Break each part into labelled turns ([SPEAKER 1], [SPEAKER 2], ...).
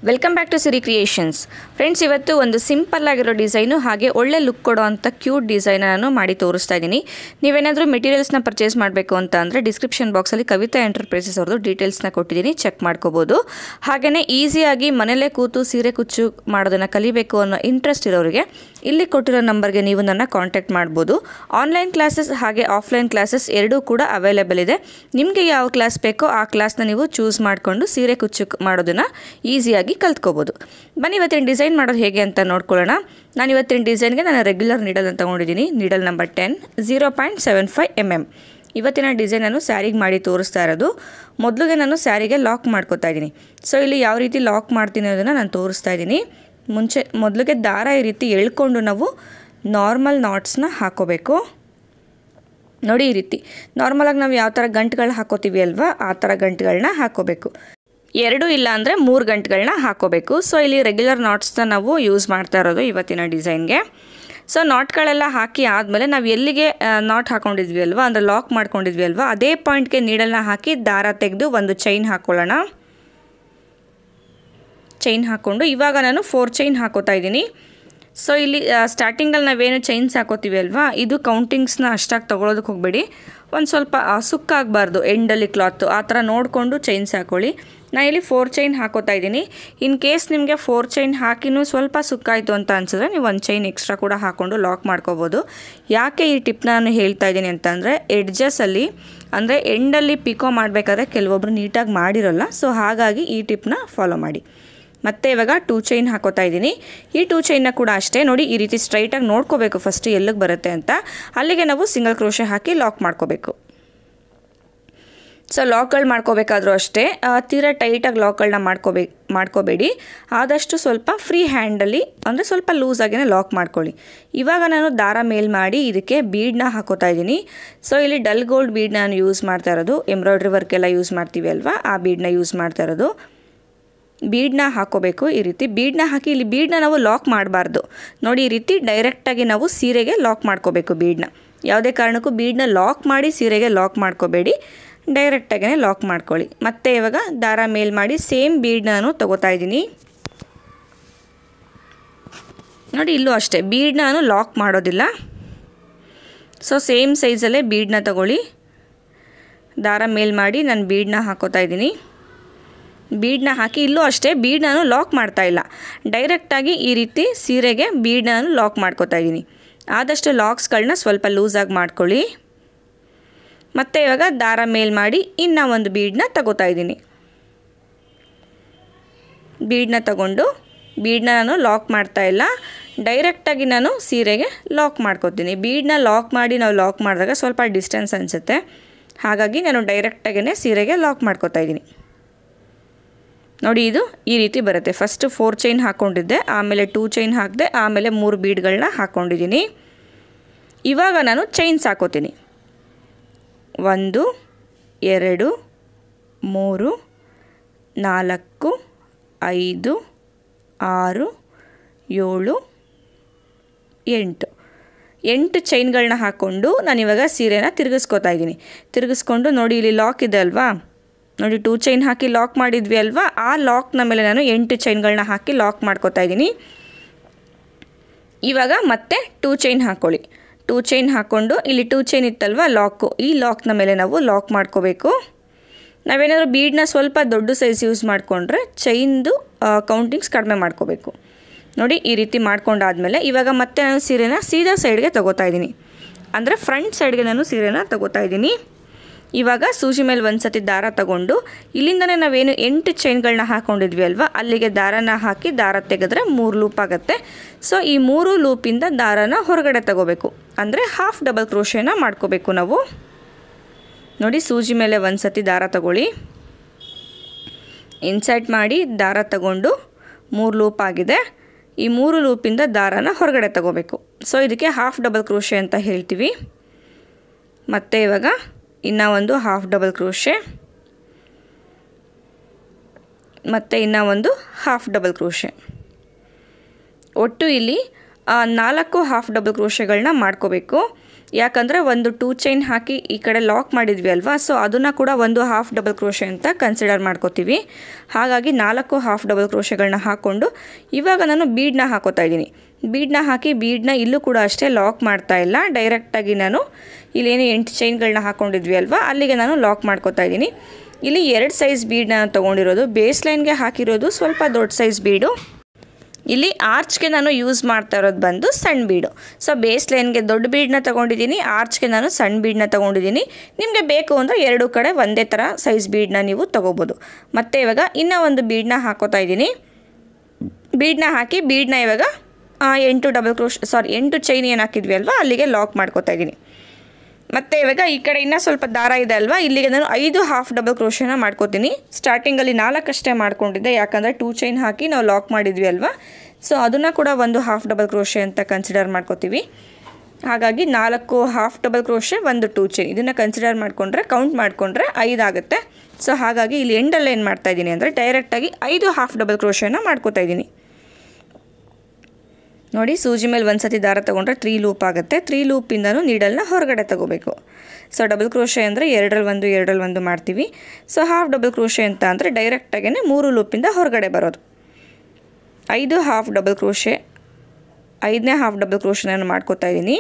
[SPEAKER 1] welcome back to Siri Creations friends ಇವತ್ತು ಒಂದು simple ಆಗಿರೋ ಡಿಸೈನು ಹಾಗೆ ಒಳ್ಳೆ ಲುಕ್ ಕೊಡೋ ಅಂಥ ಕ್ಯೂಟ್ ಡಿಸೈನ್ ನಾನು ಮಾಡಿ ತೋರಿಸ್ತಾ ಇದ್ದೀನಿ ನೀವೇನಾದರೂ ಮೆಟೀರಿಯಲ್ಸ್ನ ಪರ್ಚೇಸ್ ಮಾಡಬೇಕು ಅಂತ ಅಂದರೆ ಡಿಸ್ಕ್ರಿಪ್ಷನ್ ಬಾಕ್ಸಲ್ಲಿ ಕವಿತಾ ಎಂಟರ್ಪ್ರೈಸಸ್ ಅವ್ರದ್ದು ಡೀಟೇಲ್ಸ್ನ ಕೊಟ್ಟಿದ್ದೀನಿ ಚೆಕ್ ಮಾಡ್ಕೋಬೋದು ಹಾಗೆಯೇ ಈಸಿಯಾಗಿ ಮನೇಲೇ ಕೂತು ಸೀರೆ ಕುಚ್ಚು ಮಾಡೋದನ್ನು ಕಲಿಬೇಕು ಅನ್ನೋ ಇಂಟ್ರೆಸ್ಟ್ ಇರೋರಿಗೆ ಇಲ್ಲಿ ಕೊಟ್ಟಿರೋ ನಂಬರ್ಗೆ ನೀವು ನನ್ನ ಕಾಂಟ್ಯಾಕ್ಟ್ ಮಾಡ್ಬೋದು ಆನ್ಲೈನ್ ಕ್ಲಾಸಸ್ ಹಾಗೆ ಆಫ್ಲೈನ್ ಕ್ಲಾಸಸ್ ಎರಡೂ ಕೂಡ ಅವೈಲೇಬಲ್ ಇದೆ ನಿಮಗೆ ಯಾವ ಕ್ಲಾಸ್ ಬೇಕೋ ಆ ಕ್ಲಾಸ್ನ ನೀವು ಚೂಸ್ ಮಾಡಿಕೊಂಡು ಸೀರೆ ಕುಚ್ಚು ಮಾಡೋದನ್ನು ಈಸಿಯಾಗಿ ಕಲ್ತ್ಕೋಬೋದು ಬನ್ನಿ ಇವತ್ತಿನ ಡಿಸೈನ್ ಮಾಡೋದು ಹೇಗೆ ಅಂತ ನೋಡ್ಕೊಳ್ಳೋಣ ನಾನು ಇವತ್ತಿನ ಡಿಸೈನ್ಗೆ ನಾನು ರೆಗ್ಯುಲರ್ ನೀಡಲ್ ಅಂತ ತೊಗೊಂಡಿದ್ದೀನಿ needle number ten zero point seven five M M ಇವತ್ತಿನ ಡಿಸೈನ್ ನಾನು ಸ್ಯಾರಿಗೆ ಮಾಡಿ ತೋರಿಸ್ತಾ ಇರೋದು ಮೊದಲಿಗೆ ನಾನು ಸ್ಯಾರಿಗೆ ಲಾಕ್ ಮಾಡ್ಕೋತಾ ಇದ್ದೀನಿ ಸೊ ಇಲ್ಲಿ ಯಾವ ರೀತಿ ಲಾಕ್ ಮಾಡ್ತೀನಿ ಅನ್ನೋದನ್ನು ನಾನು ತೋರಿಸ್ತಾ ಇದ್ದೀನಿ ಮುಂಚೆ ಮೊದಲಿಗೆ ದಾರ ಈ ರೀತಿ ಎಳ್ಕೊಂಡು ನಾವು ನಾರ್ಮಲ್ ನಾಟ್ಸ್ನ ಹಾಕೋಬೇಕು ನೋಡಿ ಈ ರೀತಿ ನಾರ್ಮಲಾಗಿ ನಾವು ಯಾವ ಥರ ಗಂಟುಗಳು ಹಾಕೋತೀವಿ ಅಲ್ವಾ ಆ ಥರ ಗಂಟುಗಳನ್ನ ಹಾಕೋಬೇಕು ಎರಡು ಇಲ್ಲ ಅಂದರೆ ಮೂರು ಗಂಟುಗಳನ್ನ ಹಾಕೋಬೇಕು ಸೊ ಇಲ್ಲಿ ರೆಗ್ಯುಲರ್ ನಾಟ್ಸ್ನ ನಾವು ಯೂಸ್ ಮಾಡ್ತಾ ಇರೋದು ಇವತ್ತಿನ ಡಿಸೈನ್ಗೆ ಸೊ ನಾಟ್ಗಳೆಲ್ಲ ಹಾಕಿ ಆದಮೇಲೆ ನಾವು ಎಲ್ಲಿಗೆ ನಾಟ್ ಹಾಕೊಂಡಿದ್ವಿ ಅಲ್ವಾ ಅಂದರೆ ಲಾಕ್ ಮಾಡ್ಕೊಂಡಿದ್ವಿ ಅಲ್ವಾ ಅದೇ ಪಾಯಿಂಟ್ಗೆ ನೀಡಲ್ನ ಹಾಕಿ ದಾರ ತೆಗೆದು ಒಂದು ಚೈನ್ ಹಾಕ್ಕೊಳ್ಳೋಣ ಚೈನ್ ಹಾಕ್ಕೊಂಡು ಇವಾಗ ನಾನು ಫೋರ್ ಚೈನ್ ಹಾಕೋತಾ ಇದ್ದೀನಿ ಸೊ ಇಲ್ಲಿ ಸ್ಟಾರ್ಟಿಂಗಲ್ಲಿ ನಾವೇನು ಚೈನ್ಸ್ ಹಾಕೋತೀವಿ ಅಲ್ವಾ ಇದು ಕೌಂಟಿಂಗ್ಸ್ನ ಅಷ್ಟಾಗಿ ತೊಗೊಳೋದಕ್ಕೆ ಹೋಗಬೇಡಿ ಒಂದು ಸ್ವಲ್ಪ ಸುಕ್ಕಾಗಬಾರ್ದು ಎಂಡಲ್ಲಿ ಕ್ಲಾತು ಆ ಥರ ನೋಡಿಕೊಂಡು ಚೈನ್ಸ್ ಹಾಕ್ಕೊಳ್ಳಿ ನಾನು ಇಲ್ಲಿ ಫೋರ್ ಚೈನ್ ಹಾಕೋತಾ ಇದ್ದೀನಿ ಇನ್ ಕೇಸ್ ನಿಮಗೆ ಫೋರ್ ಚೈನ್ ಹಾಕಿನೂ ಸ್ವಲ್ಪ ಸುಕ್ಕಾಯಿತು ಅಂತ ಅನ್ಸಿದ್ರೆ ನೀವು ಒಂದು ಚೈನ್ ಎಕ್ಸ್ಟ್ರಾ ಕೂಡ ಹಾಕ್ಕೊಂಡು ಲಾಕ್ ಮಾಡ್ಕೋಬೋದು ಯಾಕೆ ಈ ಟಿಪ್ನ ನಾನು ಹೇಳ್ತಾ ಇದ್ದೀನಿ ಅಂತಂದರೆ ಎಡ್ಜಸ್ಸಲ್ಲಿ ಅಂದರೆ ಎಂಡಲ್ಲಿ ಪಿಕೋ ಮಾಡಬೇಕಾದ್ರೆ ಕೆಲವೊಬ್ರು ನೀಟಾಗಿ ಮಾಡಿರೋಲ್ಲ ಸೊ ಹಾಗಾಗಿ ಈ ಟಿಪ್ನ ಫಾಲೋ ಮಾಡಿ ಮತ್ತೆ ಇವಾಗ ಟೂ ಚೈನ್ ಹಾಕೋತಾ ಇದ್ದೀನಿ ಈ ಟೂ ಚೈನ್ನ ಕೂಡ ಅಷ್ಟೇ ನೋಡಿ ಈ ರೀತಿ ಸ್ಟ್ರೈಟಾಗಿ ನೋಡ್ಕೋಬೇಕು ಫಸ್ಟ್ ಎಲ್ಲಿಗೆ ಬರುತ್ತೆ ಅಂತ ಅಲ್ಲಿಗೆ ನಾವು ಸಿಂಗಲ್ ಕ್ರೋಶೆ ಹಾಕಿ ಲಾಕ್ ಮಾಡ್ಕೋಬೇಕು ಸೊ ಲಾಕ್ಗಳು ಮಾಡ್ಕೋಬೇಕಾದ್ರೂ ಅಷ್ಟೇ ತೀರಾ ಟೈಟಾಗಿ ಲಾಕ್ಗಳನ್ನ ಮಾಡ್ಕೋಬೇ ಮಾಡ್ಕೋಬೇಡಿ ಆದಷ್ಟು ಸ್ವಲ್ಪ ಫ್ರೀ ಹ್ಯಾಂಡಲ್ಲಿ ಅಂದರೆ ಸ್ವಲ್ಪ ಲೂಸಾಗಿನೇ ಲಾಕ್ ಮಾಡ್ಕೊಳ್ಳಿ ಇವಾಗ ನಾನು ದಾರ ಮೇಲ್ ಮಾಡಿ ಇದಕ್ಕೆ ಬೀಡನ್ನ ಹಾಕೋತಾ ಇದ್ದೀನಿ ಸೊ ಇಲ್ಲಿ ಡಲ್ ಗೋಲ್ಡ್ ಬೀಡ್ ನಾನು ಯೂಸ್ ಮಾಡ್ತಾ ಇರೋದು ಎಂಬ್ರಾಯ್ಡ್ರಿ ವರ್ಕೆಲ್ಲ ಯೂಸ್ ಮಾಡ್ತೀವಿ ಅಲ್ವಾ ಆ ಬೀಡನ್ನ ಯೂಸ್ ಮಾಡ್ತಾ ಇರೋದು ಬೀಡನ್ನ ಹಾಕೋಬೇಕು ಈ ರೀತಿ ಬೀಡನ್ನ ಹಾಕಿ ಇಲ್ಲಿ ಬೀಡನ್ನ ನಾವು ಲಾಕ್ ಮಾಡಬಾರ್ದು ನೋಡಿ ಈ ರೀತಿ ಡೈರೆಕ್ಟಾಗಿ ನಾವು ಸೀರೆಗೆ ಲಾಕ್ ಮಾಡ್ಕೋಬೇಕು ಬೀಡನ್ನ ಯಾವುದೇ ಕಾರಣಕ್ಕೂ ಬೀಡನ್ನ ಲಾಕ್ ಮಾಡಿ ಸೀರೆಗೆ ಲಾಕ್ ಮಾಡ್ಕೋಬೇಡಿ ಡೈರೆಕ್ಟಾಗೇ ಲಾಕ್ ಮಾಡ್ಕೊಳ್ಳಿ ಮತ್ತೆ ಇವಾಗ ದಾರ ಮೇಲ್ ಮಾಡಿ ಸೇಮ್ ಬೀಡನ್ನ ನಾನು ತೊಗೋತಾ ಇದ್ದೀನಿ ನೋಡಿ ಇಲ್ಲೂ ಅಷ್ಟೇ ಬೀಡನ್ನ ನಾನು ಲಾಕ್ ಮಾಡೋದಿಲ್ಲ ಸೊ ಸೇಮ್ ಸೈಜಲ್ಲೇ ಬೀಡನ್ನ ತಗೊಳ್ಳಿ ದಾರ ಮೇಲ್ ಮಾಡಿ ನಾನು ಬೀಡನ್ನ ಹಾಕೋತಾ ಇದ್ದೀನಿ ಬೀಡನ್ನ ಹಾಕಿ ಇಲ್ಲೂ ಅಷ್ಟೇ ಬೀಡ್ ನಾನು ಲಾಕ್ ಮಾಡ್ತಾ ಇಲ್ಲ ಡೈರೆಕ್ಟಾಗಿ ಈ ರೀತಿ ಸೀರೆಗೆ ಬೀಡ್ ನಾನು ಲಾಕ್ ಮಾಡ್ಕೋತಾ ಇದ್ದೀನಿ ಆದಷ್ಟು ಲಾಕ್ಸ್ಗಳನ್ನ ಸ್ವಲ್ಪ ಲೂಸಾಗಿ ಮಾಡ್ಕೊಳ್ಳಿ ಮತ್ತು ಇವಾಗ ದಾರ ಮೇಲ್ ಮಾಡಿ ಇನ್ನೂ ಒಂದು ಬೀಡನ್ನ ತಗೋತಾ ಇದ್ದೀನಿ ಬೀಡನ್ನ ತಗೊಂಡು ಬೀಡನ್ನ ನಾನು ಲಾಕ್ ಮಾಡ್ತಾ ಇಲ್ಲ ಡೈರೆಕ್ಟಾಗಿ ನಾನು ಸೀರೆಗೆ ಲಾಕ್ ಮಾಡ್ಕೋತೀನಿ ಬೀಡನ್ನ ಲಾಕ್ ಮಾಡಿ ನಾವು ಲಾಕ್ ಮಾಡಿದಾಗ ಸ್ವಲ್ಪ ಡಿಸ್ಟೆನ್ಸ್ ಅನಿಸುತ್ತೆ ಹಾಗಾಗಿ ನಾನು ಡೈರೆಕ್ಟಾಗೇ ಸೀರೆಗೆ ಲಾಕ್ ಮಾಡ್ಕೋತಾ ಇದ್ದೀನಿ ನೋಡಿ ಇದು ಈ ರೀತಿ ಬರುತ್ತೆ ಫಸ್ಟ್ ಫೋರ್ ಚೈನ್ ಹಾಕ್ಕೊಂಡಿದ್ದೆ ಆಮೇಲೆ ಟೂ ಚೈನ್ ಹಾಕಿದೆ ಆಮೇಲೆ ಮೂರು ಬೀಡ್ಗಳನ್ನ ಹಾಕ್ಕೊಂಡಿದ್ದೀನಿ ಇವಾಗ ನಾನು ಚೈನ್ಸ್ ಹಾಕೋತೀನಿ ಒಂದು ಎರಡು ಮೂರು ನಾಲ್ಕು ಐದು ಆರು ಏಳು ಎಂಟು ಎಂಟು ಚೈನ್ಗಳನ್ನ ಹಾಕ್ಕೊಂಡು ನಾನಿವಾಗ ಸೀರೆನ ತಿರುಗಿಸ್ಕೊತಾ ಇದ್ದೀನಿ ತಿರುಗಿಸ್ಕೊಂಡು ನೋಡಿ ಇಲ್ಲಿ ಲಾಕ್ ಇದೆ ಅಲ್ವಾ ನೋಡಿ ಟೂ ಚೈನ್ ಹಾಕಿ ಲಾಕ್ ಮಾಡಿದ್ವಿ ಅಲ್ವಾ ಆ ಲಾಕ್ನ ಮೇಲೆ ನಾನು ಎಂಟು ಚೈನ್ಗಳನ್ನ ಹಾಕಿ ಲಾಕ್ ಮಾಡ್ಕೋತಾ ಇದ್ದೀನಿ ಇವಾಗ ಮತ್ತೆ ಟೂ ಚೈನ್ ಹಾಕ್ಕೊಳ್ಳಿ ಟೂ ಚೈನ್ ಹಾಕ್ಕೊಂಡು ಇಲ್ಲಿ ಟೂ ಚೈನ್ ಇತ್ತಲ್ವ ಲಾಕು ಈ ಲಾಕ್ನ ಮೇಲೆ ನಾವು ಲಾಕ್ ಮಾಡ್ಕೋಬೇಕು ನಾವೇನಾದರೂ ಬೀಡನ್ನ ಸ್ವಲ್ಪ ದೊಡ್ಡ ಸೈಜ್ ಯೂಸ್ ಮಾಡಿಕೊಂಡ್ರೆ ಚೈನ್ದು ಕೌಂಟಿಂಗ್ಸ್ ಕಡಿಮೆ ಮಾಡ್ಕೋಬೇಕು ನೋಡಿ ಈ ರೀತಿ ಮಾಡ್ಕೊಂಡಾದಮೇಲೆ ಇವಾಗ ಮತ್ತೆ ನಾನು ಸೀರೆನ ಸೀದಾ ಸೈಡ್ಗೆ ತಗೋತಾ ಇದ್ದೀನಿ ಅಂದರೆ ಫ್ರಂಟ್ ಸೈಡ್ಗೆ ನಾನು ಸೀರೆನ ತಗೋತಾ ಇದ್ದೀನಿ ಇವಾಗ ಸೂಜಿ ಮೇಲೆ ಒಂದು ಸತಿ ದಾರ ತಗೊಂಡು ಇಲ್ಲಿಂದನೇ ನಾವೇನು ಎಂಟು ಚೈನ್ಗಳನ್ನ ಹಾಕ್ಕೊಂಡಿದ್ವಿ ಅಲ್ವಾ ಅಲ್ಲಿಗೆ ದಾರನ ಹಾಕಿ ದಾರ ತೆಗೆದ್ರೆ ಮೂರು ಲೂಪ್ ಆಗುತ್ತೆ ಸೊ ಈ ಮೂರು ಲೂಪಿಂದ ದಾರನ ಹೊರಗಡೆ ತಗೋಬೇಕು ಅಂದರೆ ಹಾಫ್ ಡಬಲ್ ಕ್ರೋಶೇನ ಮಾಡ್ಕೋಬೇಕು ನಾವು ನೋಡಿ ಸೂಜಿ ಮೇಲೆ ಒಂದು ಸತಿ ದಾರ ತಗೊಳ್ಳಿ ಇನ್ಸರ್ಟ್ ಮಾಡಿ ದಾರ ತಗೊಂಡು ಮೂರು ಲೂಪ್ ಆಗಿದೆ ಈ ಮೂರು ಲೂಪಿಂದ ದಾರನ ಹೊರಗಡೆ ತಗೋಬೇಕು ಸೊ ಇದಕ್ಕೆ ಹಾಫ್ ಡಬಲ್ ಕ್ರೋಶೆ ಅಂತ ಹೇಳ್ತೀವಿ ಮತ್ತು ಇವಾಗ ಇನ್ನೂ ಒಂದು ಹಾಫ್ ಡಬಲ್ ಕ್ರೋಶೆ ಮತ್ತು ಇನ್ನೂ ಒಂದು ಹಾಫ್ ಡಬಲ್ ಕ್ರೋಶೆ ಒಟ್ಟು ಇಲ್ಲಿ ನಾಲ್ಕು ಹಾಫ್ ಡಬಲ್ ಕ್ರೋಶೆಗಳನ್ನ ಮಾಡ್ಕೋಬೇಕು ಯಾಕಂದರೆ ಒಂದು ಟೂ ಚೈನ್ ಹಾಕಿ ಈ ಕಡೆ ಲಾಕ್ ಮಾಡಿದ್ವಿ ಅಲ್ವಾ ಸೊ ಅದನ್ನು ಕೂಡ ಒಂದು ಹಾಫ್ ಡಬಲ್ ಕ್ರೋಶೆ ಅಂತ ಕನ್ಸಿಡರ್ ಮಾಡ್ಕೋತೀವಿ ಹಾಗಾಗಿ ನಾಲ್ಕು ಹಾಫ್ ಡಬಲ್ ಕ್ರೋಶೆಗಳನ್ನ ಹಾಕ್ಕೊಂಡು ಇವಾಗ ನಾನು ಬೀಡನ್ನ ಹಾಕೋತಾ ಇದ್ದೀನಿ ಬೀಡನ್ನ ಹಾಕಿ ಬೀಡನ್ನ ಇಲ್ಲೂ ಕೂಡ ಅಷ್ಟೇ ಲಾಕ್ ಮಾಡ್ತಾ ಇಲ್ಲ ಡೈರೆಕ್ಟಾಗಿ ನಾನು ಇಲ್ಲೇನು ಎಂಟು ಚೈನ್ಗಳನ್ನ ಹಾಕ್ಕೊಂಡಿದ್ವಿ ಅಲ್ವಾ ಅಲ್ಲಿಗೆ ನಾನು ಲಾಕ್ ಮಾಡ್ಕೋತಾ ಇದ್ದೀನಿ ಇಲ್ಲಿ ಎರಡು ಸೈಜ್ ಬೀಡನ್ನ ತೊಗೊಂಡಿರೋದು ಬೇಸ್ ಲೈನ್ಗೆ ಹಾಕಿರೋದು ಸ್ವಲ್ಪ ದೊಡ್ಡ ಸೈಜ್ ಬೀಡು ಇಲ್ಲಿ ಆರ್ಚ್ಗೆ ನಾನು ಯೂಸ್ ಮಾಡ್ತಾ ಇರೋದು ಬಂದು ಸಣ್ಣ ಬೀಡು ಸೊ ಬೇಸ್ ಲೈನ್ಗೆ ದೊಡ್ಡ ಬೀಡನ್ನ ತೊಗೊಂಡಿದ್ದೀನಿ ಆರ್ಚ್ಗೆ ನಾನು ಸಣ್ಣ ಬೀಡನ್ನ ತೊಗೊಂಡಿದ್ದೀನಿ ನಿಮಗೆ ಬೇಕು ಅಂದರೆ ಎರಡು ಕಡೆ ಒಂದೇ ಥರ ಸೈಜ್ ಬೀಡನ್ನ ನೀವು ತೊಗೋಬೋದು ಮತ್ತು ಇವಾಗ ಇನ್ನೂ ಒಂದು ಬೀಡನ್ನ ಹಾಕೋತಾ ಇದ್ದೀನಿ ಬೀಡನ್ನ ಹಾಕಿ ಬೀಡನ್ನ ಇವಾಗ ಆ, ಎಂಟು ಡಬಲ್ ಕ್ರೋಶ್ ಸಾರಿ ಎಂಟು ಚೈನ್ ಏನು ಹಾಕಿದ್ವಿ ಅಲ್ವಾ ಅಲ್ಲಿಗೆ ಲಾಕ್ ಮಾಡ್ಕೋತಾ ಇದ್ದೀನಿ ಮತ್ತು ಇವಾಗ ಈ ಕಡೆ ಇನ್ನೂ ಸ್ವಲ್ಪ ದಾರ ಇದೆ ಅಲ್ವಾ ಇಲ್ಲಿಗೆ ನಾನು ಐದು ಹಾಫ್ ಡಬಲ್ ಕ್ರೋಶನ ಮಾಡ್ಕೋತೀನಿ ಸ್ಟಾರ್ಟಿಂಗಲ್ಲಿ ನಾಲ್ಕಷ್ಟೇ ಮಾಡ್ಕೊಂಡಿದ್ದೆ ಯಾಕಂದರೆ ಟೂ ಚೈನ್ ಹಾಕಿ ನಾವು ಲಾಕ್ ಮಾಡಿದ್ವಿ ಅಲ್ವಾ ಸೊ ಅದನ್ನು ಕೂಡ ಒಂದು ಹಾಫ್ ಡಬಲ್ ಕ್ರೋಶೆ ಅಂತ ಕನ್ಸಿಡರ್ ಮಾಡ್ಕೋತೀವಿ ಹಾಗಾಗಿ ನಾಲ್ಕು ಹಾಫ್ ಡಬಲ್ ಕ್ರೋಶೆ ಒಂದು ಟೂ ಚೈನ್ ಇದನ್ನು ಕನ್ಸಿಡರ್ ಮಾಡಿಕೊಂಡ್ರೆ ಕೌಂಟ್ ಮಾಡಿಕೊಂಡ್ರೆ ಐದಾಗುತ್ತೆ ಸೊ ಹಾಗಾಗಿ ಇಲ್ಲಿ ಎಂಡಲ್ಲಿ ಏನು ಮಾಡ್ತಾ ಇದ್ದೀನಿ ಅಂದರೆ ಡೈರೆಕ್ಟಾಗಿ ಐದು ಹಾಫ್ ಡಬಲ್ ಕ್ರೋಶೆನ ಮಾಡ್ಕೋತಾ ಇದ್ದೀನಿ ನೋಡಿ ಸೂಜಿ ಮೇಲೆ ಒಂದು ಸತಿ ದಾರ ತೊಗೊಂಡ್ರೆ ತ್ರೀ ಲೂಪ್ ಆಗುತ್ತೆ ತ್ರೀ ಲೂಪಿಂದನೂ ನೀಡಲ್ನ ಹೊರಗಡೆ ತಗೋಬೇಕು ಸೊ ಡಬಲ್ ಕ್ರೋಶೆ ಅಂದರೆ ಎರಡರಲ್ಲಿ ಒಂದು ಎರಡರಲ್ಲಿ ಒಂದು ಮಾಡ್ತೀವಿ ಸೊ ಹಾಫ್ ಡಬಲ್ ಕ್ರೋಶೆ ಅಂತ ಅಂದರೆ ಡೈರೆಕ್ಟಾಗೇ ಮೂರು ಲೂಪಿಂದ ಹೊರಗಡೆ ಬರೋದು ಐದು ಹಾಫ್ ಡಬಲ್ ಕ್ರೋಶೆ ಐದನೇ ಹಾಫ್ ಡಬಲ್ ಕ್ರೋಶೆ ನಾನು ಮಾಡ್ಕೋತಾ ಇದ್ದೀನಿ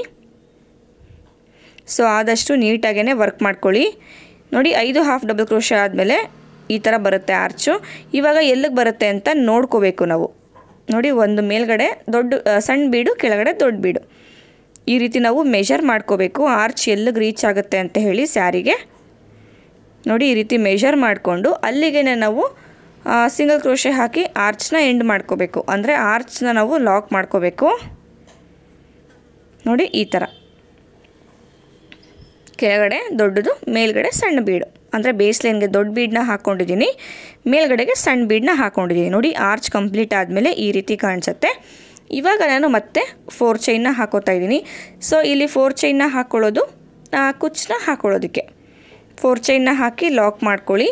[SPEAKER 1] ಸೊ ಆದಷ್ಟು ನೀಟಾಗೇ ವರ್ಕ್ ಮಾಡ್ಕೊಳ್ಳಿ ನೋಡಿ ಐದು ಹಾಫ್ ಡಬಲ್ ಕ್ರೋಶೆ ಆದಮೇಲೆ ಈ ಥರ ಬರುತ್ತೆ ಆರ್ಚು ಇವಾಗ ಎಲ್ಲಿಗೆ ಬರುತ್ತೆ ಅಂತ ನೋಡ್ಕೋಬೇಕು ನಾವು ನೋಡಿ ಒಂದು ಮೇಲ್ಗಡೆ ದೊಡ್ಡ ಆ, ಸಣ್ಣ ಬೀಡು ಕೆಳಗಡೆ ದೊಡ್ಡ ಬೀಡು ಈ ರೀತಿ ನಾವು ಮೆಷರ್ ಮಾಡ್ಕೋಬೇಕು ಆರ್ಚ್ ಎಲ್ಲಿಗೆ ರೀಚ್ ಆಗುತ್ತೆ ಅಂತ ಹೇಳಿ ಸ್ಯಾರಿಗೆ ನೋಡಿ ಈ ರೀತಿ ಮೆಷರ್ ಮಾಡಿಕೊಂಡು ಅಲ್ಲಿಗೆ ನಾವು ಸಿಂಗಲ್ ಕ್ರೋಶೆ ಹಾಕಿ ಆರ್ಚ್ನ ಎಂಡ್ ಮಾಡ್ಕೋಬೇಕು ಅಂದರೆ ಆರ್ಚ್ನ ನಾವು ಲಾಕ್ ಮಾಡ್ಕೋಬೇಕು ನೋಡಿ ಈ ಥರ ಕೆಳಗಡೆ ದೊಡ್ಡದು ಮೇಲ್ಗಡೆ ಸಣ್ಣ ಬೀಡು ಅಂದರೆ ಬೇಸ್ ಲೈನ್ಗೆ ದೊಡ್ಡ ಬೀಡನ್ನ ಹಾಕ್ಕೊಂಡಿದ್ದೀನಿ ಮೇಲ್ಗಡೆಗೆ ಸಣ್ಣ ಬೀಡನ್ನ ಹಾಕ್ಕೊಂಡಿದ್ದೀನಿ ನೋಡಿ ಆರ್ಚ್ ಕಂಪ್ಲೀಟ್ ಆದಮೇಲೆ ಈ ರೀತಿ ಕಾಣಿಸುತ್ತೆ ಇವಾಗ ನಾನು ಮತ್ತೆ ಫೋರ್ ಚೈನ್ನ ಹಾಕೋತಾ ಇದ್ದೀನಿ ಸೊ ಇಲ್ಲಿ ಫೋರ್ ಚೈನ್ನ ಹಾಕ್ಕೊಳ್ಳೋದು ಆ, ಕುಚ್ಚನ್ನ ಹಾಕ್ಕೊಳ್ಳೋದಕ್ಕೆ ಫೋರ್ ಚೈನ್ನ ಹಾಕಿ ಲಾಕ್ ಮಾಡ್ಕೊಳ್ಳಿ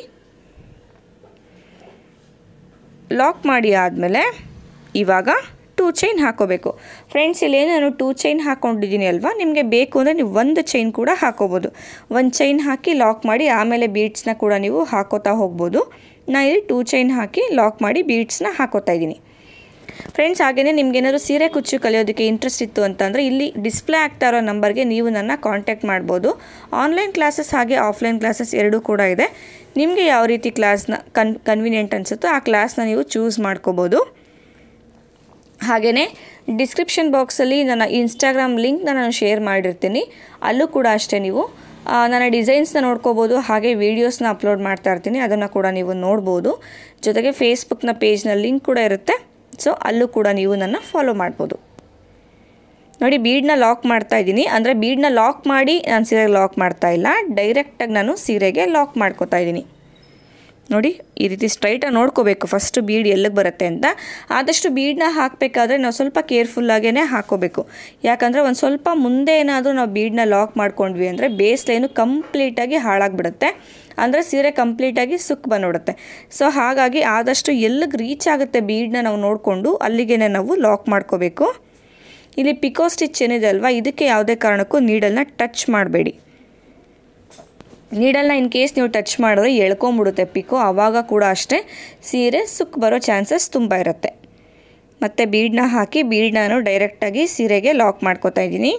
[SPEAKER 1] ಲಾಕ್ ಮಾಡಿ ಆದಮೇಲೆ ಇವಾಗ ಟೂ ಚೈನ್ ಹಾಕೋಬೇಕು ಫ್ರೆಂಡ್ಸ್ ಇಲ್ಲಿ ನಾನು ಟೂ ಚೈನ್ ಹಾಕ್ಕೊಂಡಿದ್ದೀನಿ ಅಲ್ವಾ ನಿಮಗೆ ಬೇಕು ಅಂದರೆ ನೀವು ಒಂದು ಚೈನ್ ಕೂಡ ಹಾಕೋಬೋದು ಒಂದು ಚೈನ್ ಹಾಕಿ ಲಾಕ್ ಮಾಡಿ ಆಮೇಲೆ ಬೀಡ್ಸ್ನ ಕೂಡ ನೀವು ಹಾಕೋತಾ ಹೋಗ್ಬೋದು ನಾನು ಇಲ್ಲಿ ಟೂ ಚೈನ್ ಹಾಕಿ ಲಾಕ್ ಮಾಡಿ ಬೀಡ್ಸ್ನ ಹಾಕೋತಾ ಇದ್ದೀನಿ ಫ್ರೆಂಡ್ಸ್ ಹಾಗೆಯೇ ನಿಮ್ಗೇನಾದ್ರು ಸೀರೆ ಕುಚ್ಚು ಕಲಿಯೋದಕ್ಕೆ ಇಂಟ್ರೆಸ್ಟ್ ಇತ್ತು ಅಂತಂದರೆ ಇಲ್ಲಿ ಡಿಸ್ಪ್ಲೇ ಆಗ್ತಾ ಇರೋ ನಂಬರ್ಗೆ ನೀವು ನನ್ನ ಕಾಂಟ್ಯಾಕ್ಟ್ ಮಾಡ್ಬೋದು ಆನ್ಲೈನ್ ಕ್ಲಾಸಸ್ ಹಾಗೆ ಆಫ್ಲೈನ್ ಕ್ಲಾಸಸ್ ಎರಡೂ ಕೂಡ ಇದೆ ನಿಮಗೆ ಯಾವ ರೀತಿ ಕ್ಲಾಸ್ನ ಕನ್ ಕನ್ವಿನಿಯೆಂಟ್ ಅನಿಸುತ್ತೋ ಆ ಕ್ಲಾಸ್ನ ನೀವು ಚೂಸ್ ಮಾಡ್ಕೋಬೋದು ಹಾಗೆಯೇ ಡಿಸ್ಕ್ರಿಪ್ಷನ್ ಬಾಕ್ಸಲ್ಲಿ ನನ್ನ ಇನ್ಸ್ಟಾಗ್ರಾಮ್ ಲಿಂಕ್ನ ನಾನು ಶೇರ್ ಮಾಡಿರ್ತೀನಿ ಅಲ್ಲೂ ಕೂಡ ಅಷ್ಟೇ ನೀವು ಆ, ನನ್ನ ಡಿಸೈನ್ಸ್ನ ನೋಡ್ಕೋಬೋದು ಹಾಗೆ ವೀಡಿಯೋಸ್ನ ಅಪ್ಲೋಡ್ ಮಾಡ್ತಾ ಇರ್ತೀನಿ ಅದನ್ನು ಕೂಡ ನೀವು ನೋಡ್ಬೋದು ಜೊತೆಗೆ ಫೇಸ್ಬುಕ್ನ ಪೇಜ್ನ ಲಿಂಕ್ ಕೂಡ ಇರುತ್ತೆ ಸೊ ಅಲ್ಲೂ ಕೂಡ ನೀವು ನನ್ನ ಫಾಲೋ ಮಾಡ್ಬೋದು ನೋಡಿ ಬೀಡನ್ನ ಲಾಕ್ ಮಾಡ್ತಾ ಇದ್ದೀನಿ ಅಂದರೆ ಬೀಡನ್ನ ಲಾಕ್ ಮಾಡಿ ನಾನು ಸೀರೆಗೆ ಲಾಕ್ ಮಾಡ್ತಾ ಇಲ್ಲ ಡೈರೆಕ್ಟಾಗಿ ನಾನು ಸೀರೆಗೆ ಲಾಕ್ ಮಾಡ್ಕೋತಾ ಇದ್ದೀನಿ ನೋಡಿ ಈ ರೀತಿ ಸ್ಟ್ರೈಟಾಗಿ ನೋಡ್ಕೋಬೇಕು ಫಸ್ಟ್ ಬೀಡ್ ಎಲ್ಲಿಗೆ ಬರುತ್ತೆ ಅಂತ ಆದಷ್ಟು ಬೀಡನ್ನ ಹಾಕಬೇಕಾದ್ರೆ ನಾವು ಸ್ವಲ್ಪ ಕೇರ್ಫುಲ್ಲಾಗೇ ಹಾಕೋಬೇಕು ಯಾಕಂದರೆ ಒಂದು ಸ್ವಲ್ಪ ಮುಂದೆ ಏನಾದರೂ ನಾವು ಬೀಡನ್ನ ಲಾಕ್ ಮಾಡ್ಕೊಂಡ್ವಿ ಅಂದರೆ ಬೇಸ್ ಲೈನು ಕಂಪ್ಲೀಟಾಗಿ ಹಾಳಾಗ್ಬಿಡುತ್ತೆ ಅಂದರೆ ಸೀರೆ ಕಂಪ್ಲೀಟಾಗಿ ಸುಕ್ ಬಂದ್ಬಿಡುತ್ತೆ ಸೊ ಹಾಗಾಗಿ ಆದಷ್ಟು ಎಲ್ಲಿಗೆ ರೀಚ್ ಆಗುತ್ತೆ ಬೀಡನ್ನ ನಾವು ನೋಡಿಕೊಂಡು ಅಲ್ಲಿಗೆ ನಾವು ಲಾಕ್ ಮಾಡ್ಕೋಬೇಕು ಇಲ್ಲಿ ಪಿಕೋ ಸ್ಟಿಚ್ ಏನಿದೆ ಅಲ್ವಾ ಇದಕ್ಕೆ ಯಾವುದೇ ಕಾರಣಕ್ಕೂ ನೀಡಲ್ನ ಟಚ್ ಮಾಡಬೇಡಿ ನೀಡಲ್ನ ಇನ್ ಕೇಸ್ ನೀವು ಟಚ್ ಮಾಡಿದ್ರೆ ಎಳ್ಕೊಂಬಿಡುತ್ತೆ ಪಿಕೋ ಆವಾಗ ಕೂಡ ಅಷ್ಟೇ ಸೀರೆ ಸುಕ್ ಬರೋ ಚಾನ್ಸಸ್ ತುಂಬ ಇರುತ್ತೆ ಮತ್ತು ಬೀಡನ್ನ ಹಾಕಿ ಬೀಡನ್ನ ನಾನು ಡೈರೆಕ್ಟಾಗಿ ಸೀರೆಗೆ ಲಾಕ್ ಮಾಡ್ಕೋತಾ ಇದ್ದೀನಿ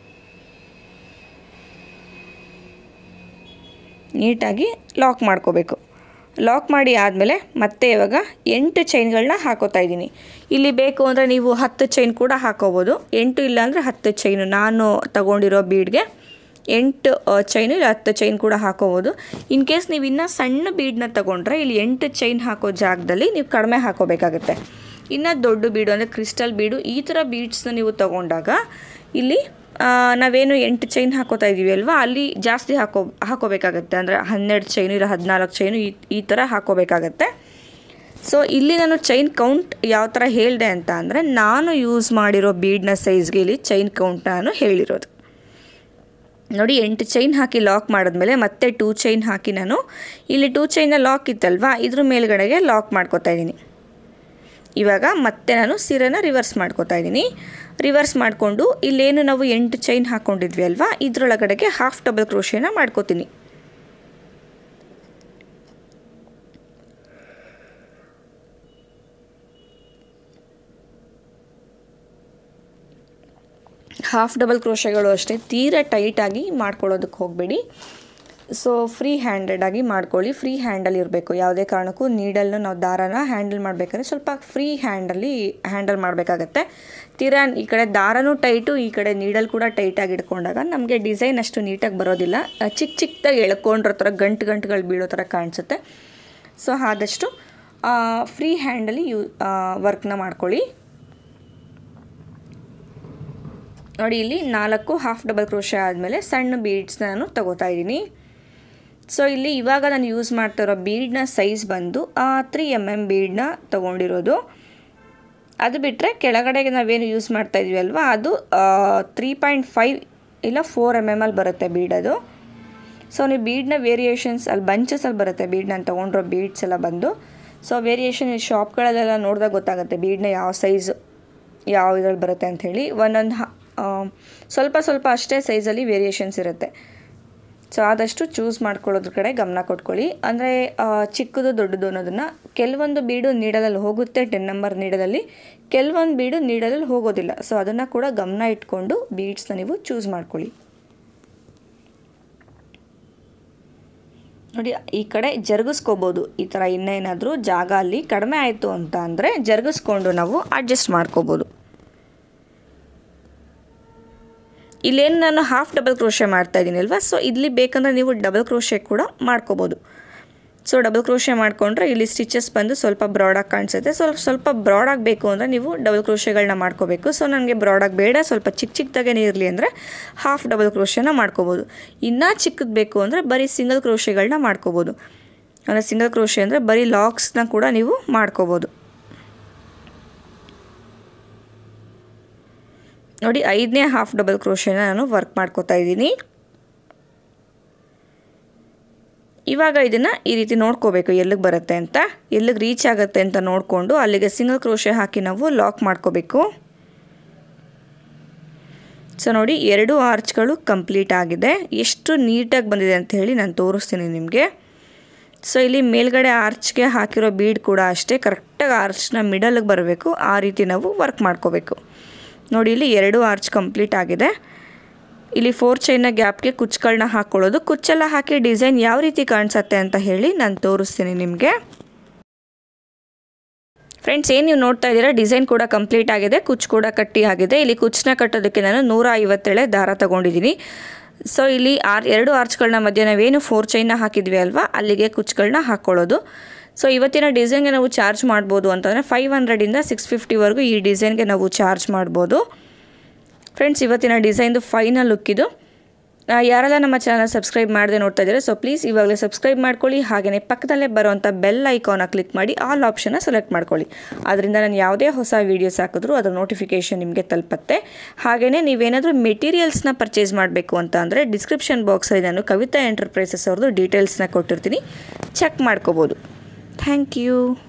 [SPEAKER 1] ನೀಟಾಗಿ ಲಾಕ್ ಮಾಡ್ಕೋಬೇಕು ಲಾಕ್ ಮಾಡಿ ಆದಮೇಲೆ ಮತ್ತೆ ಇವಾಗ ಎಂಟು ಚೈನ್ಗಳನ್ನ ಹಾಕೋತಾ ಇದ್ದೀನಿ ಇಲ್ಲಿ ಬೇಕು ಅಂದರೆ ನೀವು ಹತ್ತು ಚೈನ್ ಕೂಡ ಹಾಕೋಬೋದು ಎಂಟು ಇಲ್ಲ ಅಂದರೆ ಹತ್ತು ಚೈನು ನಾನು ತಗೊಂಡಿರೋ ಬೀಡ್ಗೆ ಎಂಟು ಚೈನು ಇಲ್ಲ ಹತ್ತು ಚೈನ್ ಕೂಡ ಹಾಕೋಬೋದು ಇನ್ ಕೇಸ್ ನೀವು ಇನ್ನೂ ಸಣ್ಣ ಬೀಡನ್ನ ತಗೊಂಡ್ರೆ ಇಲ್ಲಿ ಎಂಟು ಚೈನ್ ಹಾಕೋ ಜಾಗದಲ್ಲಿ ನೀವು ಕಡಿಮೆ ಹಾಕೋಬೇಕಾಗುತ್ತೆ ಇನ್ನು ದೊಡ್ಡ ಬೀಡು ಅಂದರೆ ಕ್ರಿಸ್ಟಲ್ ಬೀಡು ಈ ಥರ ಬೀಡ್ಸ್ನ ನೀವು ತಗೊಂಡಾಗ ಇಲ್ಲಿ ಆ, ನಾವೇನು ಎಂಟು ಚೈನ್ ಹಾಕೋತಾ ಇದ್ದೀವಿ ಅಲ್ವಾ ಅಲ್ಲಿ ಜಾಸ್ತಿ ಹಾಕೋ ಹಾಕೋಬೇಕಾಗತ್ತೆ ಅಂದರೆ ಹನ್ನೆರಡು ಚೈನು ಇಲ್ಲ ಹದಿನಾಲ್ಕು ಚೈನು ಈ ಈ ಥರ ಹಾಕೋಬೇಕಾಗತ್ತೆ ಸೊ ಇಲ್ಲಿ ನಾನು ಚೈನ್ ಕೌಂಟ್ ಯಾವ ಥರ ಹೇಳಿದೆ ಅಂತ ಅಂದರೆ ನಾನು ಯೂಸ್ ಮಾಡಿರೋ ಬೀಡ್ನ ಸೈಜ್ಗೆ ಇಲ್ಲಿ ಚೈನ್ ಕೌಂಟ್ ನಾನು ಹೇಳಿರೋದು ನೋಡಿ ಎಂಟು ಚೈನ್ ಹಾಕಿ ಲಾಕ್ ಮಾಡಿದ್ಮೇಲೆ ಮತ್ತೆ ಟೂ ಚೈನ್ ಹಾಕಿ ನಾನು ಇಲ್ಲಿ ಟೂ ಚೈನ ಲಾಕ್ ಇತ್ತಲ್ವಾ ಇದ್ರ ಮೇಲ್ಗಡೆಗೆ ಲಾಕ್ ಮಾಡ್ಕೊತಾ ಇದ್ದೀನಿ ಇವಾಗ ಮತ್ತೆ ನಾನು ಸೀರೆನ ರಿವರ್ಸ್ ಮಾಡ್ಕೋತಾ ಇದ್ದೀನಿ ರಿವರ್ಸ್ ಮಾಡಿಕೊಂಡು ಇಲ್ಲೇನು ನಾವು ಎಂಟು ಚೈನ್ ಹಾಕ್ಕೊಂಡಿದ್ವಿ ಅಲ್ವಾ ಇದರೊಳಗಡೆಗೆ ಹಾಫ್ ಡಬಲ್ ಕ್ರೋಶೇನ ಮಾಡ್ಕೋತೀನಿ ಹಾಫ್ ಡಬಲ್ ಕ್ರೋಶೆಗಳು ಅಷ್ಟೇ ತೀರಾ ಟೈಟಾಗಿ ಮಾಡ್ಕೊಳ್ಳೋದಕ್ಕೆ ಹೋಗಬೇಡಿ ಸೊ ಫ್ರೀ ಹ್ಯಾಂಡೆಡಾಗಿ ಮಾಡ್ಕೊಳ್ಳಿ ಫ್ರೀ ಹ್ಯಾಂಡಲ್ ಇರಬೇಕು ಯಾವುದೇ ಕಾರಣಕ್ಕೂ ನೀಡಲ್ನ ನಾವು ದಾರನ ಹ್ಯಾಂಡಲ್ ಮಾಡಬೇಕಾದ್ರೆ ಸ್ವಲ್ಪ ಫ್ರೀ ಹ್ಯಾಂಡಲ್ಲಿ ಹ್ಯಾಂಡಲ್ ಮಾಡಬೇಕಾಗತ್ತೆ ತೀರಾ ಈ ಕಡೆ ದಾರನೂ ಟೈಟು ಈ ಕಡೆ ನೀಡಲ್ ಕೂಡ ಟೈಟಾಗಿ ಇಟ್ಕೊಂಡಾಗ ನಮಗೆ ಡಿಸೈನ್ ಅಷ್ಟು ನೀಟಾಗಿ ಬರೋದಿಲ್ಲ ಚಿಕ್ಕ ಚಿಕ್ಕದಾಗಿ ಎಳ್ಕೊಂಡಿರೋ ಥರ ಗಂಟು ಗಂಟುಗಳು ಬೀಳೋ ಥರ ಕಾಣಿಸುತ್ತೆ ಸೊ ಆದಷ್ಟು ಫ್ರೀ ಹ್ಯಾಂಡಲ್ಲಿ ಯೂ ವರ್ಕ್ನ ಮಾಡ್ಕೊಳ್ಳಿ ನೋಡಿ ಇಲ್ಲಿ ನಾಲ್ಕು ಹಾಫ್ ಡಬಲ್ ಕ್ರೋಶೆ ಆದಮೇಲೆ ಸಣ್ಣ ಬೀಡ್ಸ್ನ ನಾನು ತಗೋತಾ ಇದ್ದೀನಿ ಸೊ ಇಲ್ಲಿ ಇವಾಗ ನಾನು ಯೂಸ್ ಮಾಡ್ತಾ ಇರೋ ಬೀಡ್ನ ಸೈಜ್ ಬಂದು ತ್ರೀ ಎಮ್ ಎಮ್ ಬೀಡನ್ನ ತೊಗೊಂಡಿರೋದು ಅದು ಬಿಟ್ಟರೆ ಕೆಳಗಡೆಗೆ ನಾವೇನು ಯೂಸ್ ಮಾಡ್ತಾ ಇದ್ವಿ ಅಲ್ವಾ ಅದು ತ್ರೀ ಪಾಯಿಂಟ್ ಫೈವ್ ಇಲ್ಲ ಫೋರ್ ಎಮ್ ಎಮ್ ಅಲ್ಲಿ ಬರುತ್ತೆ ಬೀಡ್ ಅದು ಸೊ ನೀವು ಬೀಡ್ನ ವೇರಿಯೇಷನ್ಸ್ ಅಲ್ಲಿ ಬಂಚಸಲ್ಲಿ ಬರುತ್ತೆ ಬೀಡ್ ನಾನು ತೊಗೊಂಡಿರೋ ಬೀಡ್ಸ್ ಎಲ್ಲ ಬಂದು ಸೊ ವೇರಿಯೇಷನ್ ಶಾಪ್ಗಳಲ್ಲೆಲ್ಲ ನೋಡಿದಾಗ ಗೊತ್ತಾಗುತ್ತೆ ಬೀಡ್ನ ಯಾವ ಸೈಜ್ ಯಾವ ಇದ್ರಲ್ಲಿ ಬರುತ್ತೆ ಅಂಥೇಳಿ ಒಂದೊಂದು ಸ್ವಲ್ಪ ಸ್ವಲ್ಪ ಅಷ್ಟೇ ಸೈಜಲ್ಲಿ ವೇರಿಯೇಷನ್ಸ್ ಇರುತ್ತೆ ಸೊ ಆದಷ್ಟು ಚೂಸ್ ಮಾಡ್ಕೊಳ್ಳೋದ್ರ ಕಡೆ ಗಮನ ಕೊಟ್ಕೊಳ್ಳಿ ಅಂದರೆ ಚಿಕ್ಕದು ದೊಡ್ಡದು ಅನ್ನೋದನ್ನು ಕೆಲವೊಂದು ಬೀಡು ನೀಡಲಲ್ಲಿ ಹೋಗುತ್ತೆ ಟೆನ್ ನಂಬರ್ ನೀಡಲಲ್ಲಿ ಕೆಲವೊಂದು ಬೀಡು ನೀಡಲಲ್ಲಿ ಹೋಗೋದಿಲ್ಲ ಸೊ ಅದನ್ನು ಕೂಡ ಗಮನ ಇಟ್ಕೊಂಡು ಬೀಡ್ಸ್ನ ನೀವು ಚೂಸ್ ಮಾಡ್ಕೊಳ್ಳಿ ನೋಡಿ ಈ ಕಡೆ ಜರುಗಿಸ್ಕೋಬೋದು ಈ ಥರ ಇನ್ನೇನಾದರೂ ಜಾಗ ಅಲ್ಲಿ ಕಡಿಮೆ ಆಯಿತು ಅಂತ ಅಂದರೆ ಜರುಗಿಸ್ಕೊಂಡು ನಾವು ಅಡ್ಜಸ್ಟ್ ಮಾಡ್ಕೋಬೋದು ಇಲ್ಲೇನು ನಾನು ಹಾಫ್ ಡಬಲ್ ಕ್ರೋಶೆ ಮಾಡ್ತಾ ಇದ್ದೀನಿ ಅಲ್ವಾ ಸೊ ಇಲ್ಲಿ ಬೇಕಂದ್ರೆ ನೀವು ಡಬಲ್ ಕ್ರೋಶೆ ಕೂಡ ಮಾಡ್ಕೋಬೋದು ಸೊ ಡಬಲ್ ಕ್ರೋಶೆ ಮಾಡಿಕೊಂಡ್ರೆ ಇಲ್ಲಿ ಸ್ಟಿಚಸ್ ಬಂದು ಸ್ವಲ್ಪ ಬ್ರಾಡಾಗಿ ಕಾಣಿಸುತ್ತೆ ಸ್ವಲ್ಪ ಸ್ವಲ್ಪ ಬ್ರಾಡಾಗಿ ಬೇಕು ಅಂದರೆ ನೀವು ಡಬಲ್ ಕ್ರೋಶೆಗಳನ್ನ ಮಾಡ್ಕೋಬೇಕು ಸೊ ನನಗೆ ಬ್ರಾಡಾಗಿ ಬೇಡ ಸ್ವಲ್ಪ ಚಿಕ್ಕ ಚಿಕ್ಕದಾಗೇ ಇರಲಿ ಅಂದರೆ ಹಾಫ್ ಡಬಲ್ ಕ್ರೋಶೆನ ಮಾಡ್ಕೋಬೋದು ಇನ್ನೂ ಚಿಕ್ಕದು ಬೇಕು ಅಂದರೆ ಬರೀ ಸಿಂಗಲ್ ಕ್ರೋಶೆಗಳನ್ನ ಮಾಡ್ಕೋಬೋದು ಅಂದರೆ ಸಿಂಗಲ್ ಕ್ರೋಶೆ ಅಂದರೆ ಬರೀ ಲಾಕ್ಸ್ನ ಕೂಡ ನೀವು ಮಾಡ್ಕೋಬೋದು ನೋಡಿ ಐದನೇ ಹಾಫ್ ಡಬಲ್ ಕ್ರೋಶೆನ ನಾನು ವರ್ಕ್ ಮಾಡ್ಕೋತಾ ಇದ್ದೀನಿ ಇವಾಗ ಇದನ್ನು ಈ ರೀತಿ ನೋಡ್ಕೋಬೇಕು ಎಲ್ಲಿಗೆ ಬರುತ್ತೆ ಅಂತ ಎಲ್ಲಿಗೆ ರೀಚ್ ಆಗುತ್ತೆ ಅಂತ ನೋಡಿಕೊಂಡು ಅಲ್ಲಿಗೆ ಸಿಂಗಲ್ ಕ್ರೋಶೆ ಹಾಕಿ ನಾವು ಲಾಕ್ ಮಾಡ್ಕೋಬೇಕು ಸೊ ನೋಡಿ ಎರಡು ಆರ್ಚ್ಗಳು ಕಂಪ್ಲೀಟ್ ಆಗಿದೆ ಎಷ್ಟು ನೀಟಾಗಿ ಬಂದಿದೆ ಅಂತ ಹೇಳಿ ನಾನು ತೋರಿಸ್ತೀನಿ ನಿಮಗೆ ಸೊ ಇಲ್ಲಿ ಮೇಲ್ಗಡೆ ಆರ್ಚ್ಗೆ ಹಾಕಿರೋ ಬೀಡ್ ಕೂಡ ಅಷ್ಟೇ ಕರೆಕ್ಟಾಗಿ ಆರ್ಚ್ನ ಮಿಡಲ್ಗೆ ಬರಬೇಕು ಆ ರೀತಿ ನಾವು ವರ್ಕ್ ಮಾಡ್ಕೋಬೇಕು ನೋಡಿ ಇಲ್ಲಿ ಎರಡು ಆರ್ಚ್ ಕಂಪ್ಲೀಟ್ ಆಗಿದೆ ಇಲ್ಲಿ ಫೋರ್ ಚೈನ ಗ್ಯಾಪ್ಗೆ ಕುಚ್ಚುಗಳನ್ನ ಹಾಕ್ಕೊಳ್ಳೋದು ಕುಚ್ಚೆಲ್ಲ ಹಾಕಿ ಡಿಸೈನ್ ಯಾವ ರೀತಿ ಕಾಣಿಸುತ್ತೆ ಅಂತ ಹೇಳಿ ನಾನು ತೋರಿಸ್ತೀನಿ ನಿಮಗೆ ಫ್ರೆಂಡ್ಸ್ ಏನು ನೀವು ನೋಡ್ತಾ ಇದ್ದೀರಾ ಡಿಸೈನ್ ಕೂಡ ಕಂಪ್ಲೀಟ್ ಆಗಿದೆ ಕುಚ್ಚು ಕೂಡ ಕಟ್ಟಿ ಆಗಿದೆ ಇಲ್ಲಿ ಕುಚ್ಚನ್ನ ಕಟ್ಟೋದಕ್ಕೆ ನಾನು ನೂರ ಐವತ್ತೇಳೆ ದಾರ ತಗೊಂಡಿದ್ದೀನಿ ಸೊ ಇಲ್ಲಿ ಆರ್ ಎರಡು ಆರ್ಚ್ಗಳನ್ನ ಮಧ್ಯೆ ನಾವೇನು ಫೋರ್ ಚೈನ್ನ ಹಾಕಿದ್ವಿ ಅಲ್ವಾ ಅಲ್ಲಿಗೆ ಕುಚ್ಚುಗಳನ್ನ ಹಾಕ್ಕೊಳ್ಳೋದು ಸೊ ಇವತ್ತಿನ ಡಿಸೈನ್ಗೆ ನಾವು ಚಾರ್ಜ್ ಮಾಡ್ಬೋದು ಅಂತಂದರೆ ಫೈವ್ ಹಂಡ್ರೆಡಿಂದ ಸಿಕ್ಸ್ ಫಿಫ್ಟಿವರೆಗೂ ಈ ಡಿಸೈನ್ಗೆ ನಾವು ಚಾರ್ಜ್ ಮಾಡ್ಬೋದು ಫ್ರೆಂಡ್ಸ್ ಇವತ್ತಿನ ಡಿಸೈನ್ದು ಫೈನಲ್ ಲುಕ್ ಇದು ಯಾರೆಲ್ಲ ನಮ್ಮ ಚಾನಲ್ ಸಬ್ಸ್ಕ್ರೈಬ್ ಮಾಡದೆ ನೋಡ್ತಾ ಇದ್ದಾರೆ ಸೊ ಪ್ಲೀಸ್ ಇವಾಗಲೇ ಸಬ್ಸ್ಕ್ರೈಬ್ ಮಾಡ್ಕೊಳ್ಳಿ ಹಾಗೆಯೇ ಪಕ್ಕದಲ್ಲೇ ಬರುವಂಥ ಬೆಲ್ ಐಕಾನ ಕ್ಲಿಕ್ ಮಾಡಿ ಆಲ್ ಆಪ್ಷನ್ನ ಸೆಲೆಕ್ಟ್ ಮಾಡ್ಕೊಳ್ಳಿ ಅದರಿಂದ ನಾನು ಯಾವುದೇ ಹೊಸ ವೀಡಿಯೋಸ್ ಹಾಕಿದ್ರೂ ಅದರ ನೋಟಿಫಿಕೇಷನ್ ನಿಮಗೆ ತಲುಪತ್ತೆ ಹಾಗೆಯೇ ನೀವೇನಾದರೂ ಮೆಟೀರಿಯಲ್ಸ್ನ ಪರ್ಚೇಸ್ ಮಾಡಬೇಕು ಅಂತ ಅಂದರೆ ಡಿಸ್ಕ್ರಿಪ್ಷನ್ ಬಾಕ್ಸಲ್ಲಿ ನಾನು ಕವಿತಾ ಎಂಟರ್ಪ್ರೈಸಸ್ ಅವ್ರದ್ದು ಡೀಟೇಲ್ಸ್ನ ಕೊಟ್ಟಿರ್ತೀನಿ ಚೆಕ್ ಮಾಡ್ಕೋಬೋದು ಥ್ಯಾಂಕ್ ಯು